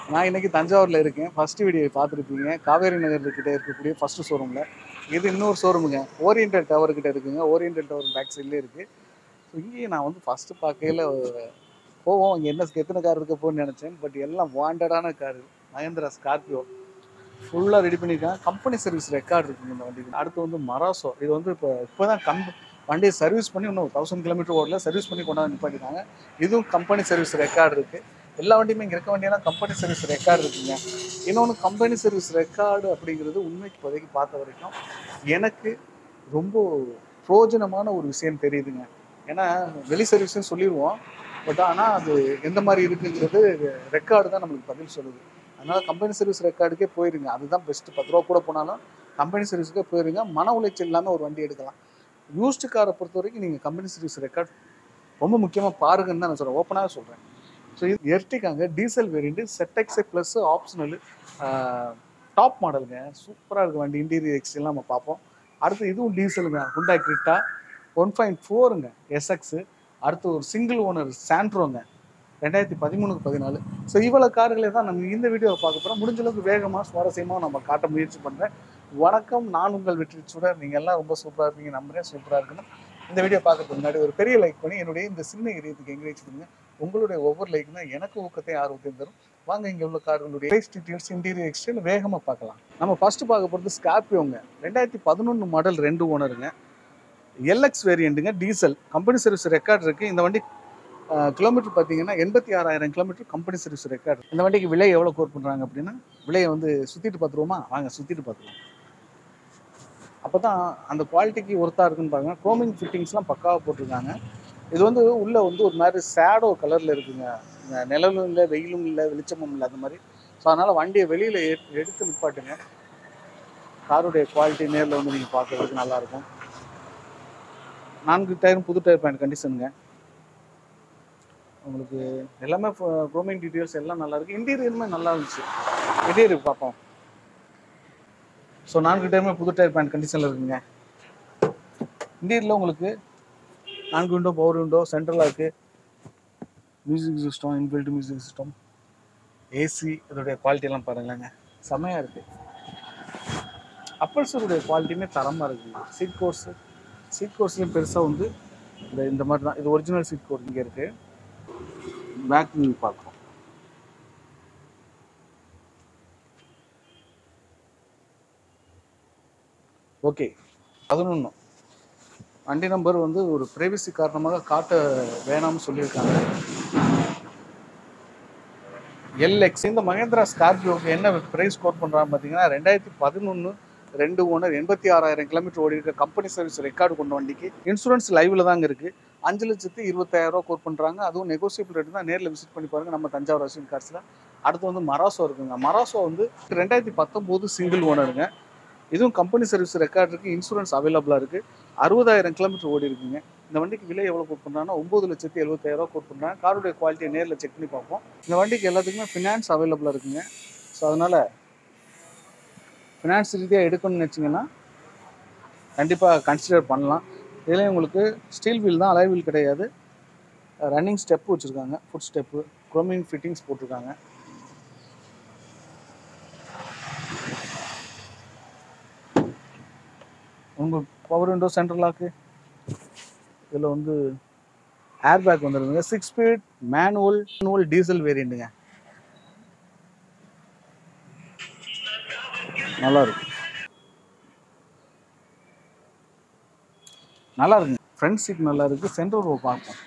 நான் இன்னைக்கு தஞ்சாவூரில் இருக்கேன் ஃபர்ஸ்ட் வீடியோ பார்த்துருப்பீங்க காவேரி நகர் கிட்ட இருக்கக்கூடிய ஃபர்ஸ்ட் ஷோரூமில் இது இன்னொரு ஷோரூமுங்க ஓரியன்டல் டவர் கிட்ட இருக்குங்க ஓரியன்டல் டவர் பேக் சைட்லேயே இருக்குது ஸோ இங்கேயும் நான் வந்து ஃபஸ்ட்டு பார்க்கையில் போவோம் இங்கே என்ன எத்தனை கார் இருக்க போன்னு நினச்சேன் பட் எல்லாம் வாண்டடான கார் மகேந்திரா ஸ்கார்பியோ ஃபுல்லாக ரெடி பண்ணியிருக்காங்க கம்பெனி சர்வீஸ் ரெக்கார்டு இருக்குங்க இந்த வண்டிக்கு அடுத்து வந்து மராசோ இது வந்து இப்போ இப்போ தான் கம் வண்டியை சர்வீஸ் பண்ணி இன்னும் தௌசண்ட் கிலோமீட்டர் ஓடல சர்வீஸ் பண்ணி கொண்டாந்து நிப்பாட்டிருக்காங்க இதுவும் கம்பெனி சர்வீஸ் ரெக்கார்டு இருக்குது எல்லா வண்டியுமே இங்கே இருக்க வண்டியெல்லாம் கம்பெனி சர்வீஸ் ரெக்கார்டு இருக்குங்க இன்னொன்று கம்பெனி சர்வீஸ் ரெக்கார்டு அப்படிங்கிறது உண்மைக்கு இப்போதைக்கு பார்த்த வரைக்கும் எனக்கு ரொம்ப பிரயோஜனமான ஒரு விஷயம் தெரியுதுங்க ஏன்னா வெளி சர்வீஸ்னு சொல்லிடுவோம் பட் ஆனால் அது எந்த மாதிரி இருக்குங்கிறது ரெக்கார்டு தான் நம்மளுக்கு பதில் சொல்லுது அதனால கம்பெனி சர்வீஸ் ரெக்கார்டுக்கே போயிருங்க அதுதான் பெஸ்ட்டு பத்து ரூபா கூட போனாலும் கம்பெனி சர்வீஸுக்கே போயிருங்க மன உளைச்சல் இல்லாமல் ஒரு வண்டி எடுக்கலாம் யூஸ்டு காரை பொறுத்த வரைக்கும் நீங்கள் கம்பெனி சர்வீஸ் ரெக்கார்ட் ரொம்ப முக்கியமாக பாருங்கன்னு தான் நான் சொல்கிறேன் ஓப்பனாக சொல்கிறேன் ஸோ இது எர்டிகாங்க டீசல் வேரியண்ட்டு செட்டெக்ஸே ப்ளஸ் ஆப்ஷனல் டாப் மாடலுங்க சூப்பராக இருக்குது வண்டி இன்டீரியர் எக்ஸ்டெல்லாம் நம்ம பார்ப்போம் அடுத்து இதுவும் டீசலுங்க ஹுண்டா கிரிட்டா ஒன் பாயிண்ட் ஃபோருங்க எஸ்எக்ஸு அடுத்து ஒரு சிங்கிள் ஓனர் சாண்ட்ரோங்க ரெண்டாயிரத்தி பதிமூணுக்கு பதினாலு ஸோ இவ்வளோ கார்களை தான் நம்ம இந்த வீடியோவை பார்க்க போகிறோம் முடிஞ்ச அளவுக்கு வேகமாக சுவாரஸ்யமாக நம்ம காட்ட முயற்சி பண்ணுறேன் வணக்கம் நான் உங்கள் வெற்றி சுடர் நீங்கள் எல்லாம் ரொம்ப சூப்பராக இருப்பீங்க நம்புறேன் சூப்பராக இருக்கணும் இந்த வீடியோ பார்க்கறதுக்கு முன்னாடி ஒரு பெரிய லைக் பண்ணி என்னுடைய இந்த சின்ன இதயத்துக்கு என்கரேஜ் பண்ணுங்க உங்களுடைய ஒவ்வொரு லைக் தான் எனக்கு ஊக்கத்தையும் ஆர்வத்தையும் தரும் வாங்க இங்கே உள்ள கார்களுடைய ரைஸ் டீட்டெயில்ஸ் இன்டீரியர் எக்ஸ்டெயில் வேகமாக பார்க்கலாம் நம்ம ஃபர்ஸ்ட் பார்க்க போகிறது ஸ்கார்பியோங்க ரெண்டாயிரத்தி பதினொன்று மாடல் ரெண்டு ஓனருங்க எல்எக்ஸ் வேரியண்ட்டுங்க டீசல் கம்பெனி சர்வீஸ் ரெக்கார்ட் இருக்குது இந்த வண்டி கிலோமீட்டர் பார்த்தீங்கன்னா எண்பத்தி ஆறாயிரம் கிலோமீட்டர் கம்பெனி சர்வீஸ் ரெக்கார்டு இந்த வண்டிக்கு விலை எவ்வளோ கோர் பண்ணுறாங்க அப்படின்னா விலையை வந்து சுற்றிட்டு பார்த்துருவோமா வாங்க சுற்றிட்டு பார்த்துருவோம் அப்போ தான் அந்த குவாலிட்டிக்கு ஒர்த்தாக இருக்குன்னு பாருங்க க்ரோமிங் ஃபிட்டிங்ஸ்லாம் பக்காவாக போட்டிருக்காங்க இது வந்து உள்ளே வந்து ஒரு மாதிரி சேடோ கலரில் இருக்குங்க இந்த நிழலும் இல்லை வெயிலும் இல்லை வெளிச்சமும் இல்லை அந்த மாதிரி ஸோ அதனால் வண்டியை வெளியில் எடுத்து நிப்பாட்டுங்க காருடைய குவாலிட்டி நேரில் வந்து நீங்கள் பார்க்கறதுக்கு நல்லாயிருக்கும் நான்கு டயரும் புது டயர் பேண்ட் கண்டிஷனுங்க உங்களுக்கு எல்லாமே க்ரோமிங் டீட்டெயில்ஸ் எல்லாம் நல்லா இருக்கு இன்டீரியருமே நல்லா இருந்துச்சு இன்டீரியர் பார்ப்போம் ஸோ நான்கு டயருமே புது டயர் பேண்ட் கண்டிஷனில் இருக்குங்க இன்டீரியரில் உங்களுக்கு நான்கு விண்டோ பவர் விண்டோ சென்ட்ரலாக இருக்குது music system inbuilt music system AC இதோடைய குவாலிட்டியெல்லாம் பாருங்களேங்க செமையாக இருக்குது அப்பல்ஸருடைய குவாலிட்டியுமே தரமாக இருக்குங்க சீட் கோர்ஸு சீட் கோர்ஸ்லையும் பெருசாக வந்து இந்த இந்த மாதிரி தான் இது ஒரிஜினல் சீட் கோர்ஸ் இங்கே இருக்குது பேக் வியூ பார்க்குறோம் ஓகே பதினொன்று வண்டி நம்பர் வந்து ஒரு பிரைவசி காரணமாக காட்ட வேணாம்னு சொல்லியிருக்காங்க எல்எக்ஸ் இந்த மகேந்திரா ஸ்கார்பியோக்கு என்ன ப்ரைஸ் கோட் பண்ணுறாங்க பார்த்தீங்கன்னா ரெண்டாயிரத்தி பதினொன்று ரெண்டு ஓனர் எண்பத்தி ஆறாயிரம் கிலோமீட்டர் ஓடி இருக்க கம்பெனி சர்வீஸ் ரெக்கார்டு கொண்ட வண்டிக்கு இன்சூரன்ஸ் லைவ்ல தாங்க இருக்கு அஞ்சு லட்சத்து இருபத்தாயிரம் ரூபா கோட் பண்ணுறாங்க அதுவும் நெகோசியபிள் ரேட் தான் நேரில் விசிட் பண்ணி பாருங்க நம்ம தஞ்சாவூர் அஸ்வின் கார்ஸில் அடுத்து வந்து மராசோ இருக்குங்க மராசோ வந்து ரெண்டாயிரத்தி பத்தொம்போது சிங்கிள் ஓனருங்க இதுவும் கம்பெனி சர்வீஸ் ரெக்கார்டு இருக்குது இன்சூரன்ஸ் அவைலபிளாக இருக்குது அறுபதாயிரம் கிலோமீட்டர் ஓடி இருக்குங்க இந்த வண்டிக்கு விலை எவ்வளோ கோட் பண்ணுறாங்கன்னா ஒம்பது லட்சத்தி எழுபத்தாயிரம் ரூபா கோட் பண்ணுறாங்க காருடைய குவாலிட்டியை நேரில் செக் பண்ணி பார்ப்போம் இந்த வண்டிக்கு எல்லாத்துக்குமே ஃபினான்ஸ் அவைலபிளாக இருக்குங்க ஸோ அதனால் ஃபினான்ஸ் ரீதியாக எடுக்கணும்னு வச்சிங்கன்னா கண்டிப்பாக கன்சிடர் பண்ணலாம் இதுலேயும் உங்களுக்கு ஸ்டீல் வீல் தான் அலை வீல் கிடையாது ரன்னிங் ஸ்டெப் வச்சுருக்காங்க ஃபுட் ஸ்டெப்பு க்ரோமிங் ஃபிட்டிங்ஸ் போட்டிருக்காங்க உங்கள் பவர் விண்டோ சென்ட்ரல் லாக்கு இதில் வந்து ஏர் பேக் வந்துருக்குங்க six speed manual manual diesel வேரியண்ட்டுங்க நல்லா இருக்கு நல்லா இருக்குங்க ஃப்ரண்ட் சீட் நல்லா இருக்கு சென்ட்ரல் ரோ பார்ப்போம்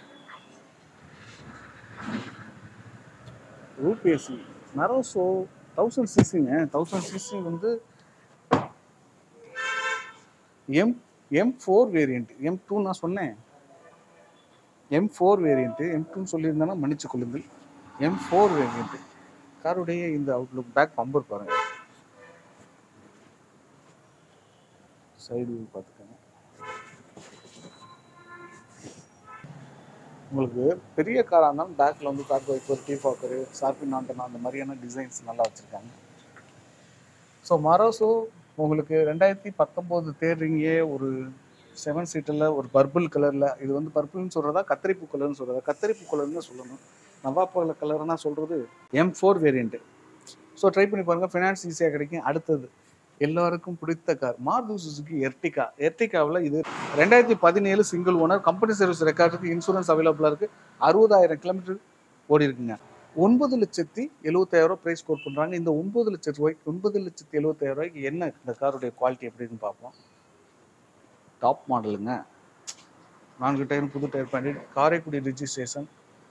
யூபிஎஸ்சி நரோசோ தௌசண்ட் சிசிங்க தௌசண்ட் சிசி வந்து M M four variant M two நான் சொன்னேன் எம் ஃபோர் வேரியண்ட்டு எம் டூன்னு சொல்லியிருந்தேன்னா மன்னிச்சு கொள்ளுங்கள் எம் ஃபோர் வேரியண்ட்டு காருடைய இந்த அவுட்லுக் பேக் பம்பர் பாருங்கள் சைடு வியூ பார்த்துக்கோங்க உங்களுக்கு பெரிய காராக இருந்தாலும் பேக்கில் வந்து car wiper defogger shark fin antenna அந்த மாதிரியான டிசைன்ஸ் நல்லா வச்சுருக்காங்க ஸோ மரோசோ உங்களுக்கு ரெண்டாயிரத்தி பத்தொம்போது தேர்றீங்க ஒரு செவன் சீட்டில் ஒரு பர்பிள் கலரில் இது வந்து பர்பிள்னு சொல்கிறதா கத்திரிப்பூ கலர்னு சொல்கிறதா கத்திரிப்பூ கலர்னு சொல்லணும் நவாப்பழ கலர்னா சொல்கிறது M four variant so try பண்ணி பாருங்கள் ஃபினான்ஸ் ஈஸியாக கிடைக்கும் அடுத்தது எல்லாருக்கும் பிடித்த கார் மாருதி சுசுகி எர்டிகா எர்டிகாவில் இது ரெண்டாயிரத்தி பதினேழு சிங்கிள் ஓனர் கம்பெனி சர்வீஸ் ரெக்கார்டுக்கு இன்சூரன்ஸ் அவைலபிளாக இருக்குது அறுபதாயிரம் கிலோமீட்டர் ஓடி இருக்குங்க ஒன்பது லட்சத்தி எழுபத்தாயிரம் ப்ரைஸ் கோட் பண்ணுறாங்க இந்த ஒன்பது லட்சம் ரூபாய்க்கு ஒன்பது லட்சத்தி எழுபத்தாயிரம் ரூபாய்க்கு என்ன இந்த காருடைய குவாலிட்டி எப்படின்னு பார்ப்போம் டாப் மாடலுங்க நான்கு டயரும் புது டயர் பண்ணி காரைக்குடி ரிஜிஸ்ட்ரேஷன்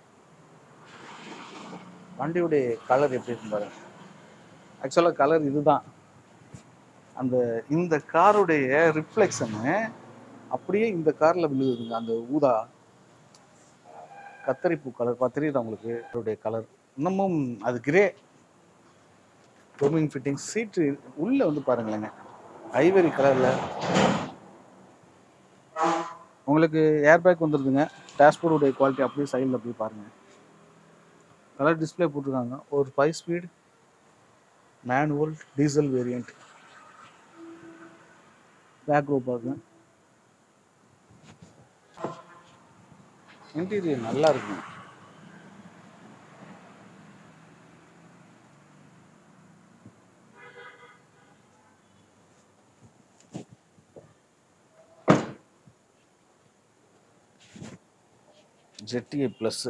வண்டியுடைய கலர் எப்படி இருக்கு பாருங்க ஆக்சுவலாக கலர் இதுதான் அந்த இந்த காருடைய ரிஃப்ளெக்ஷனு அப்படியே இந்த காரில் விழுகுதுங்க அந்த ஊதா கத்தரிப்பூ கலர் பார்த்து தெரியுதா உங்களுக்கு அதோடைய கலர் இன்னமும் அது கிரே டோமிங் ஃபிட்டிங் சீட்டு உள்ளே வந்து பாருங்களேங்க ஐவரி கலரில் உங்களுக்கு ஏர்பேக் வந்துருதுங்க டேஷ்போர்டுடைய குவாலிட்டி அப்படியே சைடில் போய் பாருங்கள் கலர் டிஸ்ப்ளே போட்டிருக்காங்க ஒரு five speed manual diesel variant back row பாருங்க இன்டீரியர் நல்லா இருக்குங்க ஜெட்டிஏ ப்ளஸ்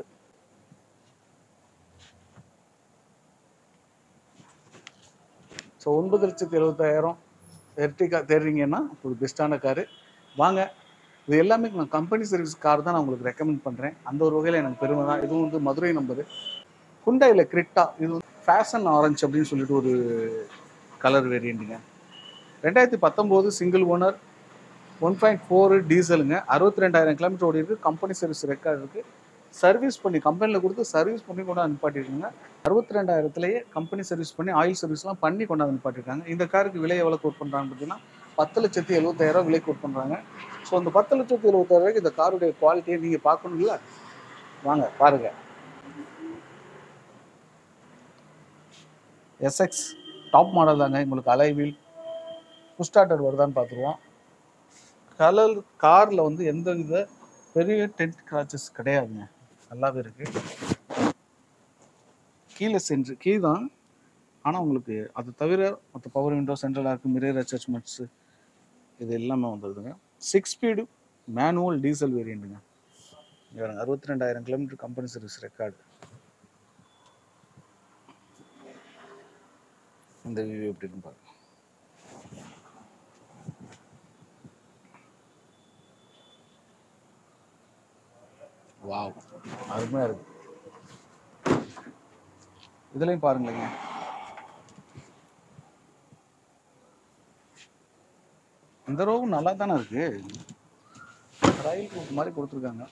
ஸோ ஒன்பது லட்சத்தி எழுபத்தாயிரம் எர்டிகா தேடுறீங்கன்னா ஒரு பெஸ்ட்டான காரு வாங்க இது எல்லாமே நான் கம்பெனி சர்வீஸ் கார் தான் நான் உங்களுக்கு ரெக்கமெண்ட் பண்ணுறேன் அந்த ஒரு வகையில் எனக்கு பெருமை தான் இதுவும் வந்து மதுரை நம்பரு குண்டாயில் கிரிட்டா இது வந்து ஃபேஷன் ஆரஞ்சு அப்படின்னு சொல்லிட்டு ஒரு கலர் வேரியண்ட்டுங்க ரெண்டாயிரத்தி பத்தொம்போது single owner one point four டீசலுங்க அறுபத்தி ரெண்டாயிரம் கிலோமீட்டர் ஓடி இருக்கு கம்பெனி சர்வீஸ் ரெக்கார்டு இருக்குது சர்வீஸ் பண்ணி கம்பெனியில் கொடுத்து சர்வீஸ் பண்ணி கொண்டு வந்து நிப்பாட்டிருக்காங்க அறுபத்தி ரெண்டாயிரத்துலேயே கம்பெனி சர்வீஸ் பண்ணி ஆயில் சர்வீஸ்லாம் பண்ணி கொண்டாந்து நிப்பாட்டிருக்காங்க இந்த காருக்கு விலை எவ்வளோ கோட் பண்ணுறாங்க பார்த்தீங்கன்னா பத்து லட்சத்தி எழுபத்தாயிரம் விலை கோட் பண்ணுறாங்க ஸோ அந்த பத்து லட்சத்தி எழுபத்தாயிரம் ரூபாய்க்கு இந்த காருடைய குவாலிட்டியை நீங்கள் பார்க்கணும்ல வாங்க பாருங்க எஸ்எக்ஸ் டாப் மாடல் தாங்க உங்களுக்கு அலைவீல் புஷ் ஸ்டார்டர் வருதான்னு பார்த்துருவோம் கலர் காரில் வந்து எந்த வித பெரிய டென்ட் கிராச்சஸ் கிடையாதுங்க நல்லாவே இருக்கு கீழே சென்று கீ தான் ஆனால் உங்களுக்கு அது தவிர மற்ற பவர் விண்டோ சென்ட்ரலாக இருக்குது மிரர் அட்ஜஸ்ட்மெண்ட்ஸு இது எல்லாமே வந்துடுதுங்க சிக்ஸ் ஸ்பீடு மேனுவல் டீசல் வேரியண்ட்டுங்க அறுபத்தி ரெண்டாயிரம் கிலோமீட்டர் கம்பெனி சர்வீஸ் ரெக்கார்டு இந்த வியூ எப்படி இருக்குன்னு பாருங்க வாவ் அருமையாக இருக்கு இதுலையும் பாருங்களேங்க இந்த ரோவும் நல்லா தானே இருக்கு ரயில் கோட் மாதிரி கொடுத்துருக்காங்க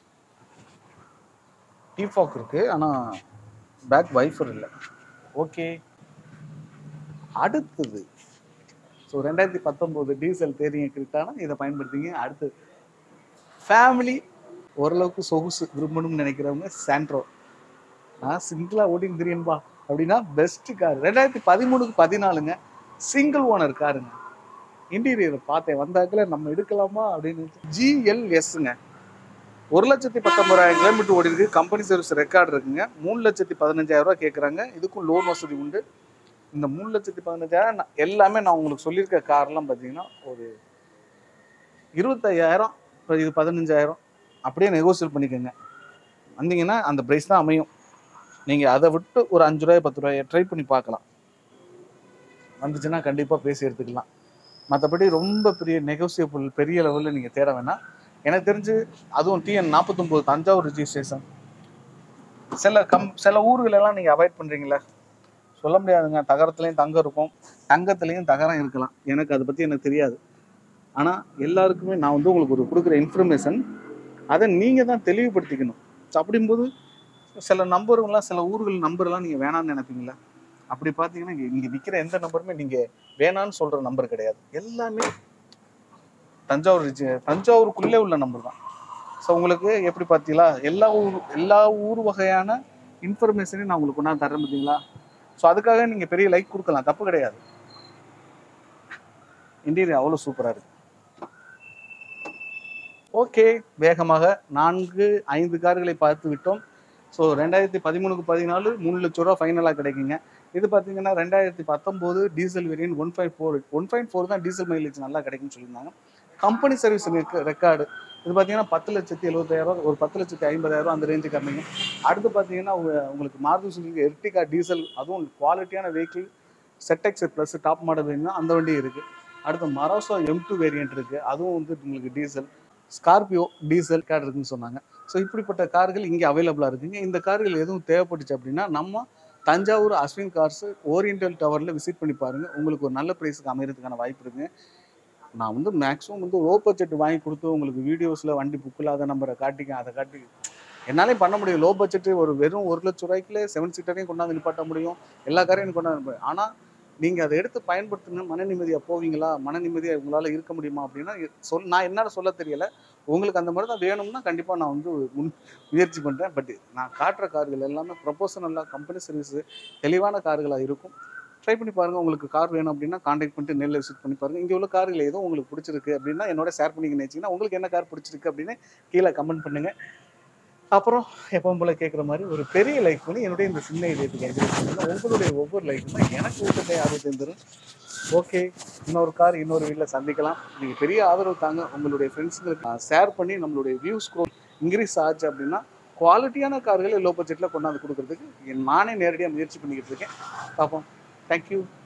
டீஃபாக் இருக்கு ஆனால் பேக் வைஃபர் இல்லை ஓகே அடுத்தது ஸோ ரெண்டாயிரத்தி பத்தொம்போது டீசல் தேரிங்க கிரிட்டானா இதை பயன்படுத்திங்க அடுத்தது ஃபேமிலி ஓரளவுக்கு சொகுசு விரும்பணும்னு நினைக்கிறவங்க சாண்ட்ரோ நான் சிங்கிளாக ஓட்டிங் தெரியும்பா அப்படின்னா பெஸ்ட் கார் ரெண்டாயிரத்தி பதிமூணுக்கு பதினாலுங்க சிங்கிள் ஓனர் காருங்க இன்டீரியர் பார்த்தேன் வந்தாக்கல நம்ம எடுக்கலாமா அப்படின்னு ஜிஎல்எஸ்ங்க ஒரு லட்சத்தி பத்தொன்பதாயிரம் கிலோமீட்டர் ஓடி இருக்கு கம்பெனி சர்வீஸ் ரெக்கார்டு இருக்குங்க மூணு லட்சத்தி பதினஞ்சாயிரம் ரூபாய் கேட்குறாங்க இதுக்கும் லோன் வசதி உண்டு இந்த மூணு லட்சத்தி பதினஞ்சாயிரம் நான் எல்லாமே நான் உங்களுக்கு சொல்லியிருக்க கார்லாம் பார்த்தீங்கன்னா ஒரு இருபத்தையாயிரம் இப்போ இது பதினஞ்சாயிரம் அப்படியே நெகோசியேட் பண்ணிக்கோங்க வந்தீங்கன்னா அந்த ப்ரைஸ் தான் அமையும் நீங்கள் அதை விட்டு ஒரு அஞ்சு ரூபாய் பத்து ரூபாய் ட்ரை பண்ணி பார்க்கலாம் வந்துச்சுன்னா கண்டிப்பாக பேசி எடுத்துக்கலாம் மற்றபடி ரொம்ப பெரிய நெகோசியபிள் பெரிய லெவலில் நீங்கள் தேட வேணாம் எனக்கு தெரிஞ்சு அதுவும் டிஎன் நாற்பத்தொம்போது தஞ்சாவூர் ரிஜிஸ்ட்ரேஷன் சில கம் சில ஊர்களெல்லாம் நீங்கள் அவாய்ட் பண்ணுறீங்களா சொல்ல முடியாதுங்க தகரத்துலேயும் தங்கம் இருக்கும் தங்கத்துலேயும் தகரம் இருக்கலாம் எனக்கு அதை பற்றி எனக்கு தெரியாது ஆனால் எல்லாருக்குமே நான் வந்து உங்களுக்கு ஒரு கொடுக்குற இன்ஃபர்மேஷன் அதை நீங்கள் தான் தெளிவுபடுத்திக்கணும் ஸோ அப்படிங்கும்போது சில நம்பருங்களாம் சில ஊர்கள் நம்பர்லாம் நீங்கள் வேணாம்னு நினைப்பீங்களா அப்படி பார்த்தீங்கன்னா இங்கே இங்கே விற்கிற எந்த நம்பருமே நீங்கள் வேணான்னு சொல்கிற நம்பர் கிடையாது எல்லாமே தஞ்சாவூர் ரிஜி- தஞ்சாவூருக்குள்ளே உள்ள நம்பர் தான் ஸோ உங்களுக்கு எப்படி பார்த்தீங்களா எல்லா ஊர் எல்லா ஊர் வகையான இன்ஃபர்மேஷனையும் நான் உங்களுக்கு கொண்டாந்து தரேன் பார்த்தீங்களா ஸோ அதுக்காக நீங்கள் பெரிய லைக் கொடுக்கலாம் தப்பு கிடையாது இன்டீரியர் அவ்வளோ சூப்பராக இருக்கு ஓகே வேகமாக நான்கு ஐந்து கார்களை பார்த்து விட்டோம் ஸோ ரெண்டாயிரத்தி பதிமூணுக்கு பதினாலு மூணு லட்ச ரூபா ஃபைனலாக கிடைக்குங்க இது பார்த்தீங்கன்னா ரெண்டாயிரத்தி பத்தொம்போது diesel variant one point four one point four தான் டீசல் மைலேஜ் நல்லா கிடைக்கும்னு சொல்லியிருந்தாங்க கம்பெனி சர்வீஸ் ரெக்கார்டு இது பார்த்தீங்கன்னா பத்து லட்சத்தி எழுபத்தாயிரம் ஒரு பத்து லட்சத்தி ஐம்பதாயிரம் அந்த ரேஞ்சு கம்மிங்க அடுத்து பார்த்தீங்கன்னா உங்க- உங்களுக்கு மாருதி சுசுகி எர்டிகா டீசல் அதுவும் குவாலிட்டியான வெஹிக்கிள் செட்டெக்ஸ் ப்ளஸ் டாப் மாடல் வேணும்னா அந்த வண்டி இருக்குது அடுத்து மராசோ எம் டூ வேரியன்ட் இருக்குது அதுவும் வந்து உங்களுக்கு டீசல் ஸ்கார்பியோ டீசல் கார் இருக்குன்னு சொன்னாங்க ஸோ இப்படிப்பட்ட கார்கள் இங்கே அவைலபிளாக இருக்குங்க இந்த கார்கள் எதுவும் தேவைப்பட்டுச்சு அப்படின்னா நம்ம தஞ்சாவூர் அஸ்வின் கார்ஸ் ஓரியண்டல் டவரில் விசிட் பண்ணி பாருங்கள் உங்களுக்கு ஒரு நல்ல ப்ரைஸுக்கு அமையறதுக்கான வாய்ப்பு இருக்குங்க நான் வந்து மேக்ஸிமம் வந்து லோ பட்ஜெட் வாங்கி கொடுத்து உங்களுக்கு வீடியோஸில் வண்டி புக் இல்லாத நம்பரை காட்டிக்க அதை காட்டி என்னாலே பண்ண முடியும் லோ பட்ஜெட் ஒரு வெறும் ஒரு லட்ச ரூபாய்க்குள்ள செவன் சீட்டரையும் கொண்டாந்து நிப்பாட்ட முடியும் எல்லா காரையும் கொண்டாந்து நிப்பாட்ட- ஆனால் நீங்கள் அதை எடுத்து பயன்படுத்துங்க மன நிம்மதியாக போவீங்களா மன நிம்மதியாக உங்களால் இருக்க முடியுமா அப்படின்னா சொல் நான் என்னால் சொல்ல தெரியல உங்களுக்கு அந்த மாதிரி தான் வேணும்னா கண்டிப்பாக நான் வந்து முன் முயற்சி பண்ணுறேன் பட் நான் காட்டுற கார்கள் எல்லாமே ப்ரொபோஷனலாக கம்பெனி சர்வீஸு தெளிவான கார்களாக இருக்கும் ட்ரை பண்ணி பாருங்கள் உங்களுக்கு கார் வேணும் அப்படின்னா காண்டாக்ட் பண்ணிட்டு நேரில் விசிட் பண்ணி பாருங்கள் இங்கே உள்ள கார்கள் ஏதோ உங்களுக்கு பிடிச்சிருக்கு அப்படின்னா என்னோட ஷேர் பண்ணிக்க நினச்சிங்கன்னா உங்களுக்கு என்ன கார் பிடிச்சிருக்கு அப்படின்னு கீழே கமெண்ட் பண்ணுங்கள் அப்புறம் எப்பவும் போல கேட்குற மாதிரி ஒரு பெரிய லைக் பண்ணி என்னுடைய இந்த சின்ன இதயத்துக்கு என்கரேஜ் பண்ணுங்க உங்களுடைய ஒவ்வொரு லைக்கும் தான் எனக்கு ஊட்டத்தை ஆர்வத்தை தரும் ஓகே இன்னொரு கார் இன்னொரு வீட்டில் சந்திக்கலாம் நீங்கள் பெரிய ஆதரவு தாங்க உங்களுடைய ஃப்ரெண்ட்ஸுங்களுக்கு ஷேர் பண்ணி நம்மளுடைய வியூஸ் இன்க்ரீஸ் ஆச்சு அப்படின்னா குவாலிட்டியான கார்களை லோ பட்ஜெட்டில் கொண்டாந்து கொடுக்கறதுக்கு நானே நேரடியாக முயற்சி பண்ணிக்கிட்டு இருக்கேன் பார்ப்போம் தேங்க்யூ